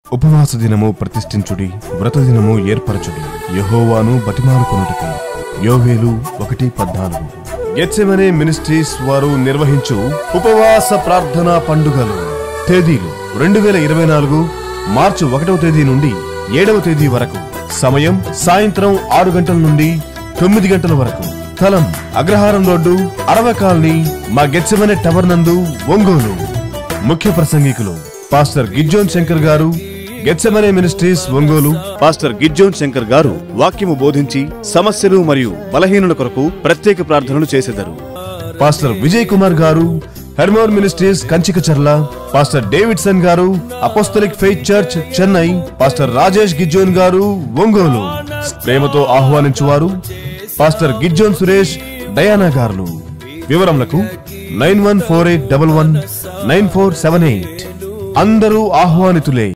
ఉపవాస దినము ప్రతిష్ఠించుడి వ్రత దినము ఏర్పరచుడి యహోవాను బతిమాలుకొనుటకై యోవేలు ఒకటి పద్నాలుగు గెత్సెమనే మినిస్ట్రీస్ వారు నిర్వహించు ఉపవాస ప్రార్థనా పండుగలు తేదీలు రెండు వేల ఇరవై నాలుగు మార్చి ఒకటవ తేదీ నుండి ఏడవ తేదీ వరకు సమయం సాయంత్రం ఆరు గంటల నుండి తొమ్మిది గంటల వరకు స్థలం అగ్రహారం రోడ్డు అరవ కాలనీ మా గెత్సెమనే టవర్ నందు ఒంగోలు ముఖ్య ప్రసంగికులు pastor Gijjon Shankar garu Gethsemane ministries Ongole pastor Gijjon Shankar garu వాక్యము బోధించి సమస్యలు మరియు బలహీనుల కొరకు ప్రత్యేక ప్రార్థనలు చేసెదరు pastor Vijay Kumar garu Hermon ministries Kanchikacherla pastor Davidson garu apostolic faith church Chennai pastor Rajesh Gijjon garu Ongole ప్రేమతో ఆహ్వానించువారు పాస్టర్ గిజ్జోన్ సురేష్ డయానా గారు వివరములకు nine one four eight double one nine four seven eight అందరూ ఆహ్వానితులే